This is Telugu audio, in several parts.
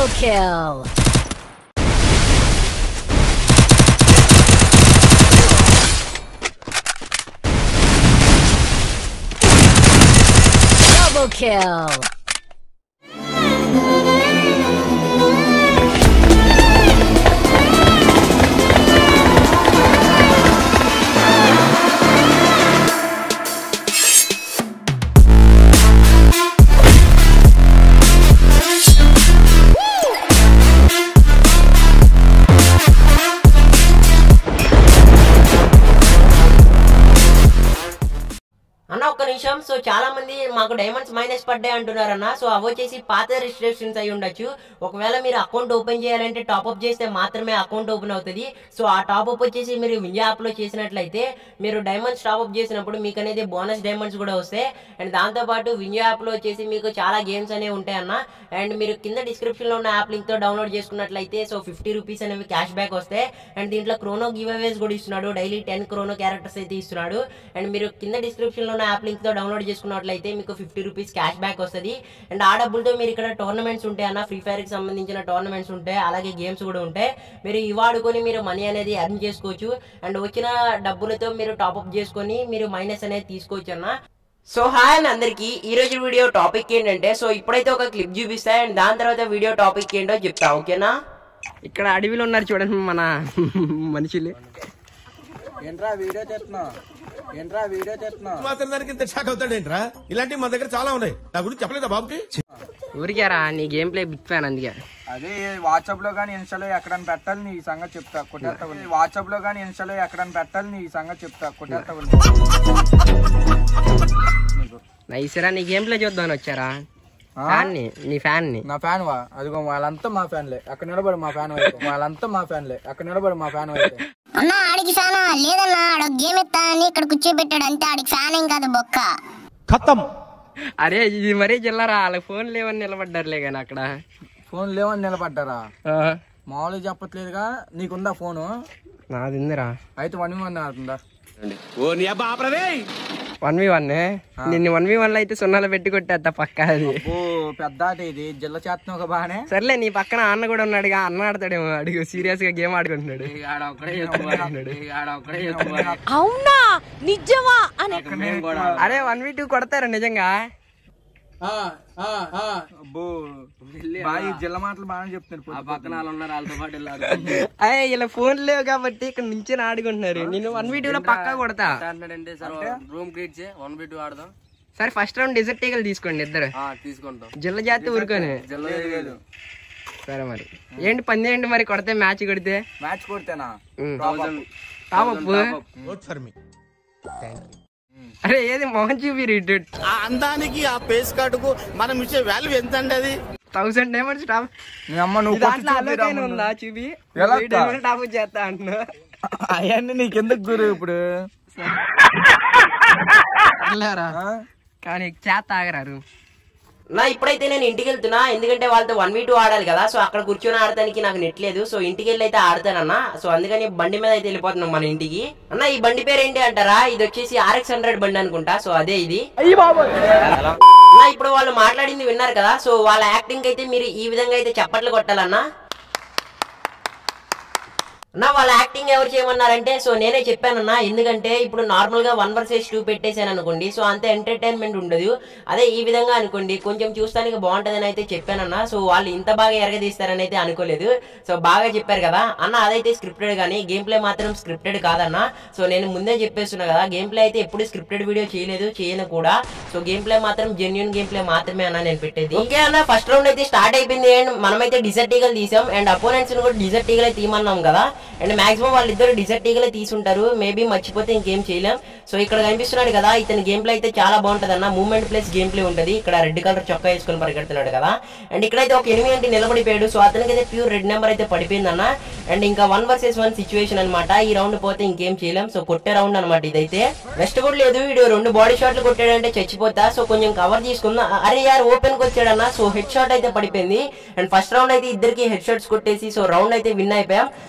Double kill. Double kill. అన్న ఒక్క నిమిషం సో చాలా మంది మాకు డైమండ్స్ మైనస్ పడ్డాయి అంటున్నారన్న సో అవి వచ్చేసి పాత రిజిస్ట్రేషన్స్ అయి ఉండొచ్చు ఒకవేళ మీరు అకౌంట్ ఓపెన్ చేయాలంటే టాప్అప్ చేస్తే మాత్రమే అకౌంట్ ఓపెన్ అవుతుంది సో ఆ టాప్అప్ వచ్చేసి మీరు వింజా యాప్లో చేసినట్లయితే మీరు డైమండ్స్ టాప్అప్ చేసినప్పుడు మీకు అనేది బోనస్ డైమండ్స్ కూడా వస్తాయి అండ్ దాంతోపాటు వింజా యాప్లో వచ్చేసి మీకు చాలా గేమ్స్ అనేవి ఉంటాయి అన్న అండ్ మీరు కింద డిస్క్రిప్షన్లో ఉన్న యాప్ లింక్తో డౌన్లోడ్ చేసుకున్నట్లయితే సో ఫిఫ్టీ రూపీస్ అనేవి క్యాష్ బ్యాక్ వస్తాయి అండ్ దీంట్లో క్రోనో గివ్ అవేస్ కూడా ఇస్తున్నాడు డైలీ టెన్ క్రోనో క్యారెక్టర్స్ అయితే ఇస్తున్నాడు అండ్ మీరు కింద డిస్క్రిప్షన్లో ఉన్న యాప్ లింక్తో డౌన్లోడ్ చేసుకున్నట్లయితే మీకు ఫిఫ్టీ రూపీస్ క్యాష్ బ్యాక్ వస్తుంది అండ్ ఆ డబ్బులతో మీరు ఇక్కడ టోర్నమెంట్స్ ఉంటాయి అన్న ఫ్రీ ఫైర్కి సంబంధించిన టోర్నమెంట్స్ ఉంటాయి అలాగే గేమ్స్ కూడా ఉంటాయి మీరు ఇవి వాడుకొని మీరు మనీ అనేది ఎర్న్ చేసుకోవచ్చు అండ్ వచ్చిన డబ్బులతో మీరు టాప్అప్ చేసుకొని మీరు మైనస్ అనేది తీసుకోవచ్చు అన్న సో హాయ్ అండి అందరికి ఈ రోజు వీడియో టాపిక్ ఏంటంటే సో ఇప్పుడైతే ఒక క్లిప్ చూపిస్తా అండ్ దాని తర్వాత వీడియో టాపిక్ ఏంటో చెప్తా ఓకేనా ఇక్కడ అడవిలో ఉన్నారు చూడండి మన మనుషులు ఏంట్రా వీడియో చేస్తున్నావు ఏంట్రా వీడియో చేస్తున్నావు మాత్రం దానికి ఇంత షాక్ అవుతాడేంట్రా ఇలాంటివి మన దగ్గర చాలా ఉన్నాయి నా గురించి చెప్పలేదా బాబుకి ఊరికారా నీ గేమ్ ప్లే బిగ్ ఫ్యాన్ అందుకే అదే వాట్సాప్ లో కానీ ఇన్స్టాలో ఎక్కడని పెట్టాలి నీ సంగతి చెప్తా కొట్టేస్తా వాట్సాప్ లో కానీ ఇన్స్టాలో ఎక్కడని పెట్టాలి నీ సంగతి చెప్తా కొట్టేస్తా నైసరా నీ గేమ్ ప్లే చూద్దామని వచ్చారా ఆ? ఫ్యాన్ ని నీ ఫ్యాన్ ని నా ఫ్యాన్ వా అదిగో వాళ్ళంతా మా ఫ్యాన్లే అక్కడ నిలబడి మా ఫ్యాన్ వైపు వాళ్ళంతా మా ఫ్యాన్లే అక్కడ నిలబడి మా ఫ్యాన్ వైపు అన్న ఆడికి ఫ్యానా లేదన్నా ఆడ గేమ్ ఎత్తా అని ఇక్కడ కూర్చోబెట్టాడు అంతే ఆడికి ఫ్యాన్ ఏం కాదు బొక్క అరే ఇది మరీ జిల్లరా వాళ్ళ ఫోన్ లేవని నిలబడ్డారులే కానీ అక్కడ ఫోన్ లేవని నిలబడ్డారా ఆ, మామూలుగా చెప్పట్లేదుగా నీకుందా ఫోను నాది ఉందిరా అయితే వన్ వన్ ఆడుతుందా వన్ వి వన్ నిన్ను వన్ వి వన్ లో అయితే సున్నాలు పెట్టి కొట్టేస్తా పక్క అది ఓ పెద్ద ఆట ఇది జిల్ల చేస్తున్నావు ఒక బాగానే సర్లే నీ పక్కన అన్న కూడా ఉన్నాడుగా అన్న ఆడతాడేమో అడిగి సీరియస్ గా గేమ్ ఆడుకుంటున్నాడు అవునా నిజమా అని అరే వన్ వి టూ కొడతారా నిజంగా అబ్బో బాగా ఈ జిల్ల మాటలు బాగానే చెప్తున్నారు అయ్యే ఇలా ఫోన్ లేవు కాబట్టి ఇక్కడ నుంచి ఆడుకుంటున్నారు నేను వన్ వీ లో పక్కా కొడతా రూమ్ క్రియేట్ చేయి వన్ బై టూ ఆడదాం సరే ఫస్ట్ రౌండ్ డిజర్ట్ ఈగలు తీసుకోండి ఇద్దరు ఆ, తీసుకుంటాం జిల్ల జాతి ఊరుకొని లేదు సరే మరి ఏంటి పంది ఏంటి మరి కొడితే మ్యాచ్ కొడితే మ్యాచ్ కొడితేనా top up note for me అరే ఏది మొహం చూపి ఇటు ఆ అందానికి ఆ పేస్ కార్డుకు మనం ఇచ్చే వాల్యూ ఎంత అండి అది థౌసండ్ డైమండ్స్ టాప్ మీ అమ్మ నువ్వు దాంట్లో అలోకైన ఉందా చూపి ఎలా డైమండ్ టాప్ చేస్తా అంటున్నా అవన్నీ నీకెందుకు గురు ఇప్పుడు వెళ్ళారా ఆ? కానీ చేత ఆగరారు నా ఇప్పుడైతే నేను ఇంటికి వెళ్తున్నా ఎందుకంటే వాళ్ళతో వన్ వీ టూ ఆడాలి కదా సో అక్కడ కూర్చొని ఆడటానికి నాకు నెట్ లేదు సో ఇంటికి వెళ్ళి అయితే ఆడతానన్న సో అందుకని బండి మీద అయితే వెళ్ళిపోతున్నాం మన ఇంటికి అన్న ఈ బండి పేరు ఏంటి అంటారా ఇది వచ్చేసి ఆర్ఎక్స్ హండ్రెడ్ బండి అనుకుంటా సో అదే ఇది అన్న ఇప్పుడు వాళ్ళు మాట్లాడింది విన్నారు కదా సో వాళ్ళ యాక్టింగ్ అయితే మీరు ఈ విధంగా అయితే చప్పట్లు కొట్టాలన్నా నా వాళ్ళ యాక్టింగ్ ఎవరు చేయమన్నారంటే సో నేనే చెప్పానన్నా ఎందుకంటే ఇప్పుడు నార్మల్ గా వన్ వర్సెస్ టూ పెట్టేశాను అనుకోండి సో అంత ఎంటర్టైన్మెంట్ ఉండదు అదే ఈ విధంగా అనుకోండి కొంచెం చూస్తానికి బాగుంటదని అయితే చెప్పానన్నా సో వాళ్ళు ఇంత బాగా ఎరగదీస్తారని అయితే అనుకోలేదు సో బాగా చెప్పారు కదా అన్న అదైతే స్క్రిప్టెడ్ కానీ గేమ్ ప్లే మాత్రం స్క్రిప్టెడ్ కాదన్న సో నేను ముందే చెప్పేస్తున్నా కదా గేమ్ ప్లే అయితే ఎప్పుడు స్క్రిప్టెడ్ వీడియో చేయలేదు చేయను కూడా సో గేమ్ ప్లే మాత్రం జెన్యున్ గేమ్ ప్లే మాత్రమే అన్న నేను పెట్టేది ఓకే అన్న ఫస్ట్ రౌండ్ అయితే స్టార్ట్ అయిపోయింది అండ్ మనమైతే డిజర్ట్ ఈగల్ తీసాం అండ్ అపోనెంట్స్ కూడా డిజర్ట్ ఈగలే తీయమన్నాం కదా అండ్ మాక్సిమం వాళ్ళిద్దరు డిజర్ట్ ఈగలే తీసుంటారు మేబీ మర్చిపోతే ఇంకేం చేయలేం సో ఇక్కడ కనిపిస్తున్నాడు కదా ఇతని గేమ్ ప్లే అయితే చాలా బాగుంటది అన్న మూమెంట్ ప్లస్ గేమ్ ప్లే ఉంటుంది ఇక్కడ రెడ్ కలర్ చొక్కా వేసుకొని పరిగెడుతున్నాడు కదా అండ్ ఇక్కడైతే ఒక ఎనిమిది అంటే నిలబడిపోయాడు సో అతనికి అయితే ప్యూర్ రెడ్ నెంబర్ అయితే పడిపోయింది అన్న అండ్ ఇంకా వన్ వర్సెస్ వన్ సిచ్యువేషన్ అనమాట ఈ రౌండ్ పోతే ఇంకేం చేయలేం సో కొట్టే రౌండ్ అనమాట ఇదైతే రెస్ట్ కూడా లేదు వీడు రెండు బాడీ షాట్లు కొట్టాడంటే చచ్చిపోతా సో కొంచెం కవర్ తీసుకుందా అరే యార్ ఓపెన్ కి వచ్చాడన్న సో హెడ్ షాట్ అయితే పడిపోయింది అండ్ ఫస్ట్ రౌండ్ అయితే ఇద్దరికి హెడ్ షాట్స్ కొట్టేసి సో రౌండ్ అయితే విన్ అయిపోయాం అన్న ఇంకో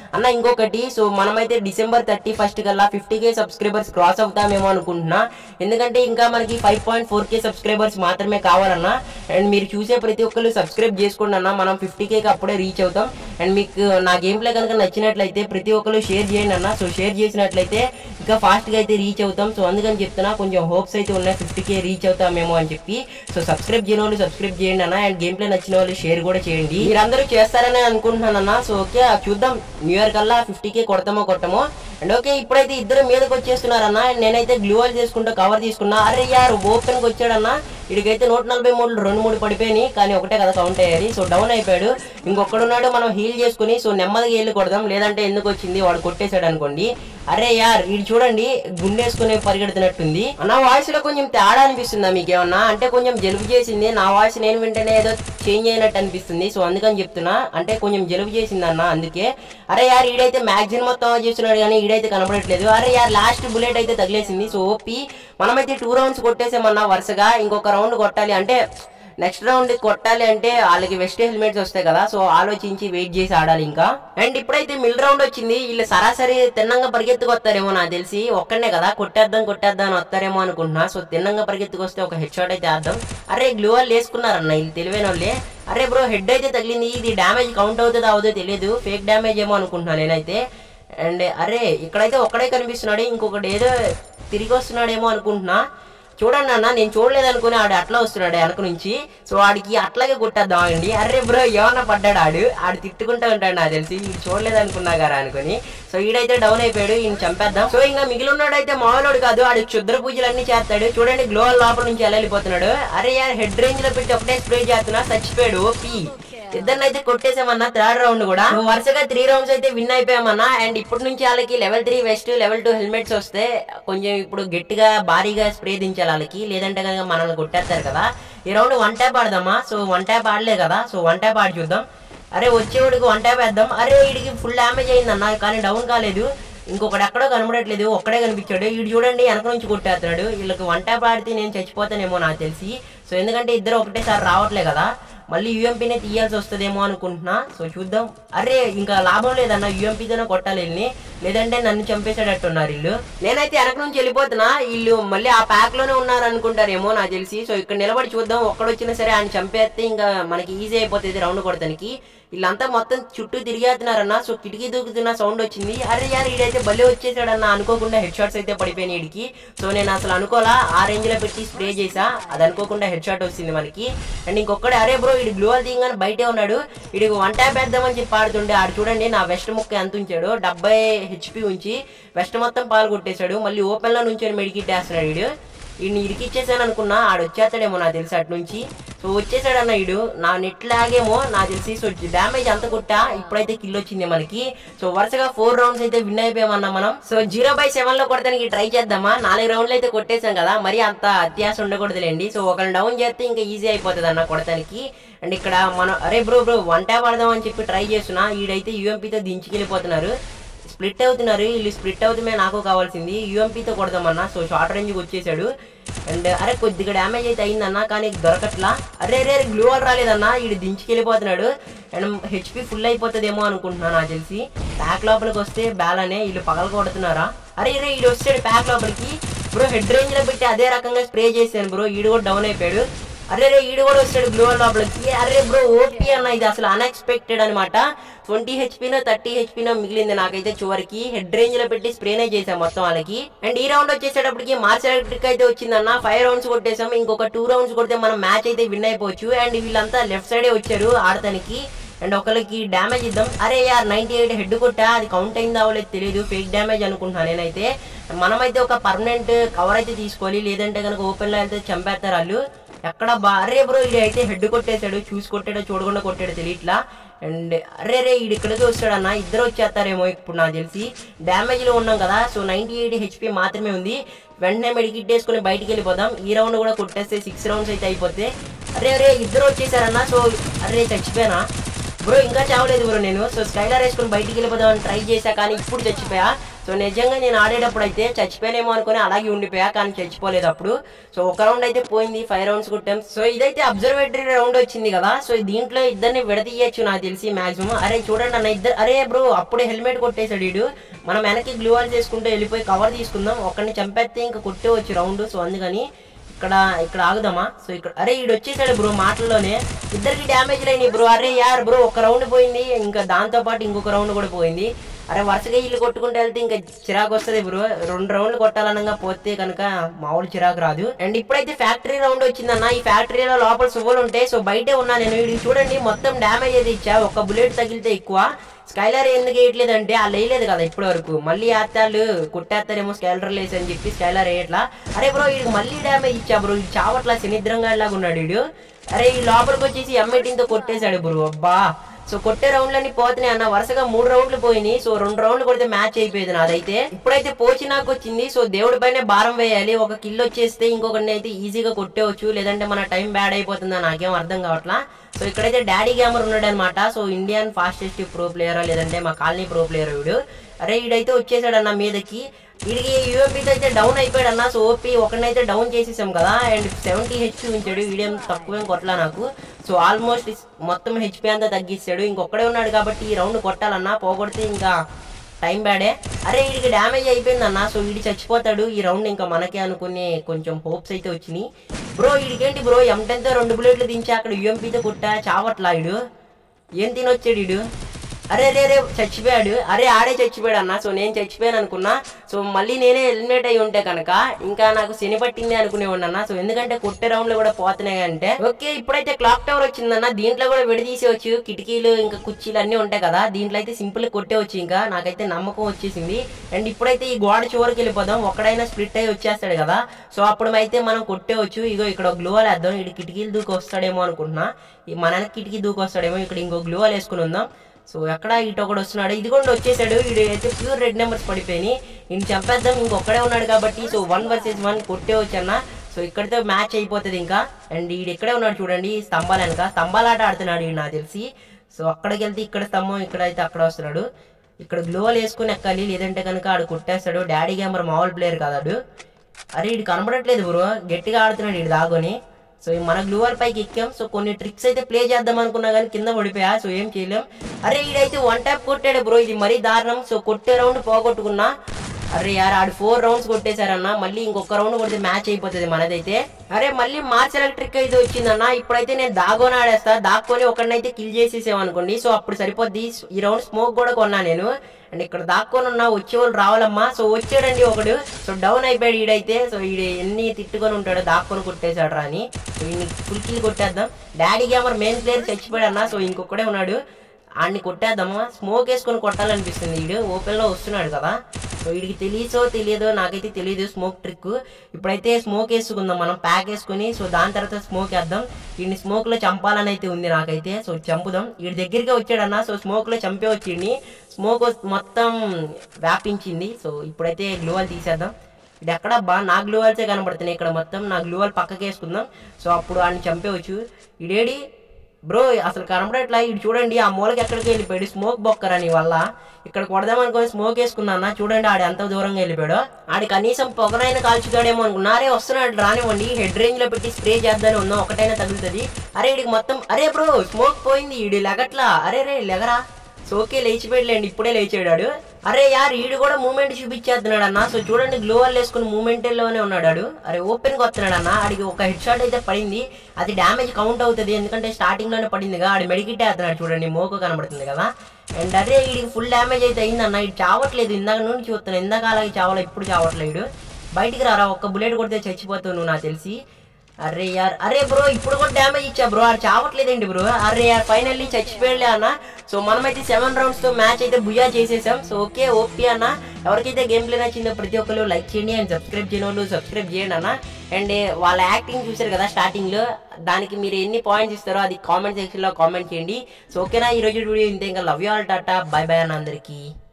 ఇంకొకటి సో మనమైతే డిసెంబర్ థర్టీ ఫస్ట్ కల్లా ఫిఫ్టీ కే సబ్స్క్రైబర్స్ క్రాస్ అవుతామేమో అనుకుంటున్నా ఎందుకంటే ఇంకా మనకి five point four K subscribers మాత్రమే కావాలన్నా అండ్ మీరు చూసే ప్రతి ఒక్కరు సబ్స్క్రైబ్ చేసుకోండి అన్న మనం ఫిఫ్టీ కేకి అప్పుడే రీచ్ అవుతాం అండ్ మీకు నా గేమ్ ప్లే కనుక నచ్చినట్లయితే ప్రతి ఒక్కరు షేర్ చేయండి అన్న సో షేర్ చేసినట్లయితే ఇంకా ఫాస్ట్గా అయితే రీచ్ అవుతాం సో అందుకని చెప్తున్నా కొంచెం హోప్స్ అయితే ఉన్నాయి ఫిఫ్టీ కే రీచ్ అవుతామేమో అని చెప్పి సో సబ్స్క్రైబ్ చేయని వాళ్ళు సబ్స్క్రైబ్ చేయండి అన్న అండ్ గేమ్ ప్లే నచ్చిన వాళ్ళు షేర్ కూడా చేయండి మీరందరూ చేస్తారని అనుకుంటున్నాను అన్న సో ఓకే చూద్దాం న్యూ ఇయర్ కల్లా ఫిఫ్టీ కే కొడతామో కొట్టమో అండ్ ఓకే ఇప్పుడైతే ఇద్దరు మీదకి వచ్చేస్తున్నారన్న అండ్ నేనైతే గ్లూవల్ చేసుకుంటూ కవర్ తీసుకున్నా అరే యార్ ఓపెన్కి వచ్చాడన్న ఇడికైతే నూట నలభై మూడు రెండు మూడు పడిపోయినాయి కానీ ఒకటే కదా కౌంట్ అయ్యేది సో డౌన్ అయిపోయాడు ఇంకొకడున్నాడు మనం హీల్ చేసుకుని సో నెమ్మదిగా వెళ్ళి కొడదాం లేదంటే ఎందుకు వచ్చింది వాడు కొట్టేశాడు అనుకోండి అరే యార్ ఇది చూడండి గుండేసుకుని పరిగెడుతున్నట్టుంది నా వాయిస్ లో కొంచెం తేడా అనిపిస్తుందా మీకు ఏమన్నా అంటే కొంచెం జలుబు చేసింది నా వాయిస్ నేను వింటేనే ఏదో చేంజ్ అయినట్టు అనిపిస్తుంది సో అందుకని చెప్తున్నా అంటే కొంచెం జలుబు చేసింది అన్న అందుకే అరే యార్ ఈడైతే మ్యాగజిన్ మొత్తం చేస్తున్నాడు కానీ ఈడైతే కనపడట్లేదు అరే యార్ లాస్ట్ బుల్లెట్ అయితే తగిలేసింది సో ఓపి మనమైతే టూ రౌండ్స్ కొట్టేసామన్నా వరుసగా ఇంకొక రౌండ్ కొట్టాలి అంటే నెక్స్ట్ రౌండ్ కొట్టాలి అంటే వాళ్ళకి వెస్ట్ హెల్మెట్స్ వస్తాయి కదా సో ఆలోచించి వెయిట్ చేసి ఆడాలి ఇంకా అండ్ ఇప్పుడైతే మిల్ రౌండ్ వచ్చింది వీళ్ళు సరాసరి తిన్నంగా పరిగెత్తుకొస్తారేమో నాకు తెలిసి ఒక్కనే కదా కొట్టేద్దాం కొట్టేద్దాం అని వస్తారేమో అనుకుంటున్నా సో తిన్నంగా పరిగెత్తుకొస్తే ఒక హెడ్ షాట్ అయితే వేద్దాం అరే గ్లూ వాళ్ళు వేసుకున్నారన్న వీళ్ళు తెలివైన వాళ్ళే అరే బ్రో హెడ్ అయితే తగిలింది ఇది డ్యామేజ్ కౌంట్ అవుతుందో అవుదో తెలియదు ఫేక్ డ్యామేజ్ ఏమో అనుకుంటున్నాను నేనైతే అండ్ అరే ఇక్కడైతే ఒక్కడే కనిపిస్తున్నాడు ఇంకొకటి ఏదో తిరిగి వస్తున్నాడేమో అనుకుంటున్నా చూడండి అన్న నేను చూడలేదు అనుకుని ఆడు అట్లా వస్తున్నాడు వెనక నుంచి సో వాడికి అట్లాగే కొట్టేద్దాం అండి అరే బ్రో ఏమన్నా పడ్డాడు ఆడు ఆడు తిట్టుకుంటూ ఉంటాడు నాకు తెలిసి వీడు చూడలేదు అనుకున్నా కదా అనుకుని సో ఈడైతే డౌన్ అయిపోయాడు ఈయన చంపేద్దాం సో ఇంకా మిగిలి ఉన్నాడు అయితే మామూలుడు కాదు ఆడు క్షుద్ర పూజలు అన్ని చేస్తాడు చూడండి గ్లోవల్ లోపల నుంచి ఎలా వెళ్ళిపోతున్నాడు అరే యార్ హెడ్ రేంజ్ లో పెట్టి ఒకటే స్ప్రే చేస్తున్నా చచ్చిపోయాడు ఓపీ ఇద్దరిని అయితే కొట్టేసామన్నా థర్డ్ రౌండ్ కూడా వరుసగా త్రీ రౌండ్స్ అయితే విన్ అయిపోయామన్నా అండ్ ఇప్పటి నుంచి వాళ్ళకి level three vest level two helmets వస్తే కొంచెం ఇప్పుడు గట్టిగా భారీగా స్ప్రే దించాలి వాళ్ళకి లేదంటే కనుక మనల్ని కొట్టేస్తారు కదా ఈ రౌండ్ వన్ ట్యాప్ ఆడదామా సో వన్ ట్యాప్ ఆడలే కదా సో వన్ ట్యాప్ ఆడి చూద్దాం అరే వచ్చేవాడికి వన్ ట్యాప్ వేద్దాం అరే వీడికి ఫుల్ డ్యామేజ్ అయిందన్న కానీ డౌన్ కాలేదు ఇంకొకటి ఎక్కడో కనబడట్లేదు ఒక్కడే కనిపించాడు వీడు చూడండి వెనక నుంచి కొట్టేస్తున్నాడు వీళ్ళకి వన్ ట్యాప్ ఆడితే నేను చచ్చిపోతానేమో నాకు తెలిసి సో ఎందుకంటే ఇద్దరు ఒకటేసారి రావట్లే కదా మళ్ళీ యూఎంపీనే తీయాల్సి వస్తుందేమో అనుకుంటున్నా సో చూద్దాం అరే ఇంకా లాభం లేదన్న యూఎంపీతోనే కొట్టాలి వీళ్ళని లేదంటే నన్ను చంపేసేటట్టున్నారు వీళ్ళు నేనైతే వెనక నుంచి వెళ్ళిపోతున్నా వీళ్ళు మళ్ళీ ఆ ప్యాక్ లోనే ఉన్నారు అనుకుంటారేమో నాకు తెలిసి సో ఇక్కడ నిలబడి చూద్దాం ఒక్కడొచ్చినా సరే ఆయన చంపేస్తే ఇంకా మనకి ఈజీ అయిపోతుంది రౌండ్ కొడతానికి వీళ్ళంతా మొత్తం చుట్టూ తిరిగేస్తున్నారన్న సో కిటికీ దూకుతున్న సౌండ్ వచ్చింది అరే యార్ ఈడైతే భలే వచ్చేసాడన్న అనుకోకుండా హెడ్ షాట్స్ అయితే పడిపోయినాయి వీడికి సో నేను అసలు అనుకోలా ఆ రేంజ్ లో పెట్టి స్ప్రే చేసా అది అనుకోకుండా హెడ్ షాట్ వచ్చింది మనకి అండ్ ఇంకొకటి అరే బ్రో వీడు గ్లోవల్ తీయగానే బయటే ఉన్నాడు వీడికి వన్ ట్యాప్ వేద్దామని చెప్పి ఆడుతుండే ఆడు చూడండి నా వెస్ట్ ముక్క ఎంత ఉంచాడు డెబ్బై హెచ్పి ఉంచి వెస్ట్ మొత్తం పాలు కొట్టేశాడు మళ్ళీ ఓపెన్ లో నుంచి మెడికిట్ వేస్తున్నాడు వీడు వీడిని ఇరికిచ్చేసాను అనుకున్నా ఆడు వచ్చేస్తాడేమో నాకు తెలిసి అటు నుంచి సో వచ్చేసాడన్న వీడు నా నెట్ లాగేమో నాకు తెలిసి సో డ్యామేజ్ అంత కొట్టా ఇప్పుడైతే కిల్ వచ్చింది మనకి సో వరుసగా ఫోర్ రౌండ్స్ అయితే విన్ అయిపోయామన్నా మనం సో జీరో బై సెవెన్ లో కొడతానికి ట్రై చేద్దామా నాలుగు రౌండ్లు అయితే కొట్టేసాం కదా మరి అంత అత్యాస ఉండకూడదులేండి సో ఒకరిని డౌన్ చేస్తే ఇంకా ఈజీ అయిపోతుంది అన్న కొడతానికి అండ్ ఇక్కడ మనం అరే బ్రో బ్రో వన్ ట్యాప్ ఆడదామని చెప్పి ట్రై చేస్తున్నా వీడైతే యూఎంపీతో దించుకెళ్ళిపోతున్నారు స్ప్లిట్ అవుతున్నారు వీళ్ళు స్ప్లిట్ అవుతుమే నాకు కావాల్సింది యూఎంపీతో కొడదామన్నా సో షార్ట్ రేంజ్కి వచ్చేసాడు అండ్ అరే కొద్దిగా డ్యామేజ్ అయితే అయిందన్న కానీ దొరకట్లా అరే రే గ్లూ వాల్ రాలేదన్నా వీడు దించుకెళ్ళిపోతున్నాడు అండ్ హెచ్పి ఫుల్ అయిపోతుందేమో అనుకుంటున్నాను నాకు తెలిసి ప్యాక్ లోపలికి వస్తే బ్యాలనే వీళ్ళు పగల కొడుతున్నారా అరే రే వీడు వచ్చాడు ప్యాక్ లోపలికి బ్రో హెడ్ రేంజ్ లో పెట్టి అదే రకంగా స్ప్రే చేశాను బ్రో ఈడు కూడా డౌన్ అయిపోయాడు అరే రే ఈడు కూడా వచ్చాడు గ్లో లోపలికి అరే బ్రో ఓపీ అన్న ఇది అసలు అన్ఎక్స్పెక్టెడ్ అనమాట ట్వంటీ హెచ్పీనో థర్టీ హెచ్పీనో మిగిలింది నాకైతే చివరికి హెడ్ రేంజ్ లో పెట్టి స్ప్రేనే చేసాం మొత్తం వాళ్ళకి అండ్ ఈ రౌండ్ వచ్చేసేటప్పటికి మార్చ్ ఎలక్ట్రిక్ అయితే వచ్చిందన్న ఫైవ్ రౌండ్స్ కొట్టేసాం ఇంకొక టూ రౌండ్స్ కొడితే మనం మ్యాచ్ అయితే విన్ అయిపోవచ్చు అండ్ వీళ్ళంతా లెఫ్ట్ సైడే వచ్చారు ఆడటానికి అండ్ ఒకరికి డ్యామేజ్ ఇద్దాం అరే యార్ నైన్టీ ఎయిట్ హెడ్ కొట్టా అది కౌంట్ అయిందా అవ్వలేదు తెలియదు ఫేక్ డ్యామేజ్ అనుకుంటున్నాను నేనైతే మనమైతే ఒక పర్మనెంట్ కవర్ అయితే తీసుకోవాలి లేదంటే కనుక ఓపెన్ లో వెళ్తే చంపేస్తారు వాళ్ళు ఎక్కడ బా అరే బ్రో ఇది అయితే హెడ్ కొట్టేశాడు చూసి కొట్టాడో చూడకుండా కొట్టాడో తెలియట్లా అండ్ అరే రే ఈడు ఇక్కడికి వస్తాడన్న ఇద్దరు వచ్చేస్తారేమో ఇప్పుడు నాకు తెలిసి డ్యామేజ్ లో ఉన్నాం కదా సో నైన్టీ ఎయిట్ హెచ్పి మాత్రమే ఉంది వెంటనే మెడికిట్ వేసుకుని బయటికి వెళ్ళిపోదాం ఈ రౌండ్ కూడా కొట్టేస్తే సిక్స్ రౌండ్స్ అయితే అయిపోతే అరే అరే ఇద్దరు వచ్చేసారన్న సో అరే చచ్చిపోయానా బ్రో ఇంకా చావలేదు బ్రో నేను సో స్కైలర్ వేసుకుని బయటికి వెళ్ళిపోదామని ట్రై చేశా కానీ ఇప్పుడు చచ్చిపోయా సో నిజంగా నేను ఆడేటప్పుడు అయితే చచ్చిపోయానేమో అనుకుని అలాగే ఉండిపోయా కానీ చచ్చిపోలేదు అప్పుడు సో ఒక రౌండ్ అయితే పోయింది ఫైవ్ రౌండ్స్ కొట్టాం సో ఇదైతే అబ్జర్వేటరీ రౌండ్ వచ్చింది కదా సో దీంట్లో ఇద్దరిని విడతీయచ్చు నాకు తెలిసి మాక్సిమం అరే చూడండి అన్న ఇద్దరు అరే బ్రో అప్పుడే హెల్మెట్ కొట్టేశాడు వీడు మనం వెనక్కి గ్లూ వాల్ చేసుకుంటూ వెళ్ళిపోయి కవర్ తీసుకుందాం ఒకరిని చంపేస్తే ఇంకా కొట్టేవచ్చు రౌండ్ సో అందుకని ఇక్కడ ఇక్కడ ఆగుదామా సో ఇక్కడ అరే ఈడు వచ్చేసాడు బ్రో మాటల్లోనే ఇద్దరికి డ్యామేజ్ అయినాయి బ్రో అరే యార్ బ్రో ఒక రౌండ్ పోయింది ఇంకా దాంతో పాటు ఇంకొక రౌండ్ కూడా పోయింది అరే వరుసగా ఇల్లు కొట్టుకుంటూ వెళ్తే ఇంకా చిరాకు వస్తుంది బ్రో రెండు రౌండ్లు కొట్టాలనగా పోతే కనుక మామూలు చిరాకు రాదు అండ్ ఇప్పుడైతే ఫ్యాక్టరీ రౌండ్ వచ్చిందన్న ఈ ఫ్యాక్టరీలో లోపల సువ్వలు ఉంటాయి సో బయటే ఉన్నా నేను వీడికి చూడండి మొత్తం డ్యామేజ్ అయితే ఇచ్చా ఒక బుల్లెట్ తగిలితే ఎక్కువ స్కైలర్ ఎందుకు వేయట్లేదు అంటే వాళ్ళు వేయలేదు కదా ఇప్పటి వరకు మళ్ళీ వేస్తాళ్ళు కొట్టేస్తారేమో స్కైలర్ లేసి అని చెప్పి స్కైలర్ వేయట్లా అరే బ్రో వీడికి మళ్ళీ డ్యామేజ్ ఇచ్చా బ్రో ఇది చావట్లా శనిద్రంగా లాగా ఉన్నాడు వీడు అరే ఈ లోపలికి వచ్చేసి ఎమ్మెటీతో కొట్టేశాడు బ్రో అబ్బా సో కొట్టే రౌండ్లన్నీ పోతున్నాయి అన్న వరుసగా మూడు రౌండ్లు పోయినాయి సో రెండు రౌండ్లు కొడితే మ్యాచ్ అయిపోయేది నాదైతే ఇప్పుడైతే పోచి నాకు వచ్చింది సో దేవుడి పైన భారం వేయాలి ఒక కిల్ వచ్చేస్తే ఇంకొకరిని అయితే ఈజీగా కొట్టేవచ్చు లేదంటే మన టైం బ్యాడ్ అయిపోతుందా నాకేం అర్థం కావట్లా సో ఇక్కడైతే డాడీ గ్యామర్ ఉన్నాడు అనమాట so Indian fastest pro player లేదంటే మా కాలనీ ప్రో ప్లేయర్ వీడు అరే వీడైతే వచ్చేసాడు అన్న మీదకి వీడికి యూఎంపీతో అయితే డౌన్ అయిపోయాడు అన్న సో ఓపీ ఒకరినైతే డౌన్ చేసేసాం కదా అండ్ సెవెంటీ హెచ్పి ఉంచాడు వీడియం తక్కువేం కొట్టలా నాకు సో ఆల్మోస్ట్ మొత్తం హెచ్పి అంతా తగ్గిస్తాడు ఇంకొక్కడే ఉన్నాడు కాబట్టి ఈ రౌండ్ కొట్టాలన్నా పోగొడితే ఇంకా టైం బ్యాడే అరే వీడికి డ్యామేజ్ అయిపోయిందన్న సో వీడి చచ్చిపోతాడు ఈ రౌండ్ ఇంకా మనకే అనుకునే కొంచెం హోప్స్ అయితే వచ్చినాయి బ్రో వీడికేంటి బ్రో ఎంటెన్తో రెండు బుల్లెట్లు దించి అక్కడ యూఎంపీతో కొట్టా చావట్లా వీడు ఏం తినొచ్చాడు వీడు అరే రే రే చచ్చిపోయాడు అరే ఆడే చచ్చిపోయాడు అన్న సో నేను చచ్చిపోయాను అనుకున్నా సో మళ్ళీ నేనే హెల్మెట్ అయి ఉంటే కనుక ఇంకా నాకు శని పట్టింది అనుకునే అన్న సో ఎందుకంటే కొట్టే రౌండ్ లో కూడా పోతున్నాయి అంటే ఓకే ఇప్పుడైతే క్లాక్ టవర్ వచ్చిందన్న దీంట్లో కూడా విడదీసేవచ్చు కిటికీలు ఇంకా కుర్చీలు అన్ని ఉంటాయి కదా దీంట్లో అయితే సింపుల్ కొట్టేవచ్చు ఇంకా నాకైతే నమ్మకం వచ్చేసింది అండ్ ఇప్పుడైతే ఈ గోడ చివరికి వెళ్ళిపోదాం ఒక్కడైనా స్ప్లిట్ అయ్యి వచ్చేస్తాడు కదా సో అప్పుడు అయితే మనం కొట్టేవచ్చు ఇగో ఇక్కడ గ్లూవాల్ వేద్దాం ఇటు కిటికీలు దూకి వస్తాడేమో అనుకుంటున్నా ఈ మన కిటికీ దూకి వస్తాడేమో ఇక్కడ ఇంకో గ్లూవాల్ వేసుకుని ఉందాం సో ఎక్కడ ఇటు ఒకడు వస్తున్నాడు ఇది కూడా వచ్చేసాడు వీడు అయితే ప్యూర్ రెడ్ నెంబర్స్ పడిపోయినాయి ఈయన చంపేద్దాం ఇంకొక్కడే ఉన్నాడు కాబట్టి సో వన్ వర్సెస్ వన్ కొట్టే వచ్చన్న సో ఇక్కడితో మ్యాచ్ అయిపోతుంది ఇంకా అండ్ ఈడు ఇక్కడే ఉన్నాడు చూడండి ఈ స్తంభాలు వెనక స్తంభాలాట ఆడుతున్నాడు ఈడు నాకు తెలిసి సో అక్కడికి వెళ్తే ఇక్కడ స్తంభం ఇక్కడ అయితే అక్కడ వస్తున్నాడు ఇక్కడ గ్లోవల్ వేసుకుని ఎక్కాలి లేదంటే కనుక ఆడు కొట్టేస్తాడు డాడీ గేమర్ మామూలు ప్లేయర్ కాదాడు అరే ఇడు కనబడట్లేదు బ్రో గట్టిగా ఆడుతున్నాడు ఇడు దాగొని సో ఈ మన గ్లూవర్ పైకి ఎక్కాం సో కొన్ని ట్రిక్స్ అయితే ప్లే చేద్దాం అనుకున్నా కానీ కింద పడిపోయా సో ఏం చేయలేం అరే ఈడైతే వన్ ట్యాప్ కొట్టాడు బ్రో ఇది మరీ దారుణం సో కొట్టే రౌండ్ పోగొట్టుకున్నా అరే యార్ ఆడు ఫోర్ రౌండ్స్ కొట్టేశారన్న మళ్ళీ ఇంకొక రౌండ్ కొడితే మ్యాచ్ అయిపోతుంది మనదైతే అరే మళ్ళీ మార్చ్ ఎలక్ట్రిక్ అయితే వచ్చిందన్న ఇప్పుడైతే నేను దాగోని ఆడేస్తా దాక్కొని ఒకరినైతే కిల్ చేసేసామనుకోండి సో అప్పుడు సరిపోద్ది ఈ రౌండ్ స్మోక్ కూడా కొన్నా నేను అండ్ ఇక్కడ దాక్కొని ఉన్నా వచ్చే వాళ్ళు రావాలమ్మా సో వచ్చాడండి ఒకడు సో డౌన్ అయిపోయాడు ఈడైతే సో ఈడు ఎన్ని తిట్టుకొని ఉంటాడు దాక్కొని కొట్టేశాడు రా అని సో ఈయన ఫుల్ కిల్ కొట్టేద్దాం డాడీ గేమర్ మెయిన్ ప్లేయర్ చచ్చిపోయాడు అన్న సో ఇంకొకడే ఉన్నాడు ఆడిని కొట్టేద్దామా స్మోక్ వేసుకొని కొట్టాలనిపిస్తుంది వీడు ఓపెన్లో వస్తున్నాడు కదా సో వీడికి తెలియసో తెలియదో నాకైతే తెలియదు స్మోక్ ట్రిక్ ఇప్పుడైతే స్మోక్ వేసుకుందాం మనం ప్యాక్ వేసుకుని సో దాని తర్వాత స్మోక్ వేద్దాం వీడిని స్మోక్లో చంపాలని అయితే ఉంది నాకైతే సో చంపుదాం వీడి దగ్గరికి వచ్చాడన్న సో స్మోక్లో చంపే వచ్చింది స్మోక్ మొత్తం వ్యాపించింది సో ఇప్పుడైతే గ్లూవల్ తీసేద్దాం ఇది ఎక్కడ బా నా గ్లూవల్సే కనబడుతున్నాయి ఇక్కడ మొత్తం నా గ్లూవల్ పక్కకి వేసుకుందాం సో అప్పుడు వాడిని చంపేవచ్చు ఇడేడి బ్రో అసలు కనపడట్లా ఇటు చూడండి ఆ మూలకి ఎక్కడికి వెళ్ళిపోయాడు స్మోక్ బొక్కరా నీ వల్ల ఇక్కడ కొడదాం అనుకుని స్మోక్ వేసుకున్నా చూడండి ఆడు ఎంత దూరంగా వెళ్ళిపోయాడు ఆడి కనీసం పొగనైనా కాల్చుతాడేమో అనుకున్నారే వస్తున్నాడు రానివ్వండి హెడ్ రేంజ్ లో పెట్టి స్ప్రే చేద్దాని ఉన్నాం ఒకటైనా తగులుతుంది అరే ఇడికి మొత్తం అరే బ్రో స్మోక్ పోయింది ఈడు లెగట్లా అరే రే లెగరా సో ఓకే లేచిపోయాడులేండి ఇప్పుడే లేచాడు అరే యార్ ఈడు కూడా మూమెంట్ చూపించేస్తున్నాడు అన్న సో చూడండి గ్లోవల్ వేసుకుని మూమెంట్ లోనే ఉన్నాడు ఆడు. అరే ఓపెన్ గా వస్తున్నాడు అన్న ఆడికి ఒక హెడ్ షాట్ అయితే పడింది అది డ్యామేజ్ కౌంట్ అవుతుంది ఎందుకంటే స్టార్టింగ్ లోనే పడిందిగా ఆడు మెడికిట్ వేస్తున్నాడు చూడండి మోకో కనబడుతుంది కదా అండ్ అరే వీడికి ఫుల్ డ్యామేజ్ అయితే అయిందన్న ఇది చావట్లేదు ఇందాక నుండి చూస్తున్నాను ఇందాక అలాగే చావాలి ఇప్పుడు చావట్లేదు బయటికి రారా ఒక్క బుల్లెట్ కొడితే చచ్చిపోతావు నువ్వు నాకు తెలిసి అరే యార్ అరే బ్రో ఇప్పుడు కూడా డ్యామేజ్ ఇచ్చా బ్రో అది చావట్లేదండి బ్రో అరే యార్ ఫైనల్లీ చచ్చిపోయాడులే అన్న సో మనమైతే సెవెన్ రౌండ్స్ తో మ్యాచ్ అయితే బుయా చేసేసాం సో ఓకే ఓపీ అన్న ఎవరికైతే గేమ్ ప్లే నచ్చిందో ప్రతి ఒక్కరు లైక్ చేయండి అండ్ సబ్స్క్రైబ్ చేయని వాళ్ళు సబ్స్క్రైబ్ చేయండి అన్న అండ్ వాళ్ళ యాక్టింగ్ చూసారు కదా స్టార్టింగ్ లో దానికి మీరు ఎన్ని పాయింట్స్ ఇస్తారో అది కామెంట్ సెక్షన్ లో కామెంట్ చేయండి సో ఓకేనా ఈ రోజు వీడియో ఇంతే ఇంకా love you all tata bye bye అన్న అందరికీ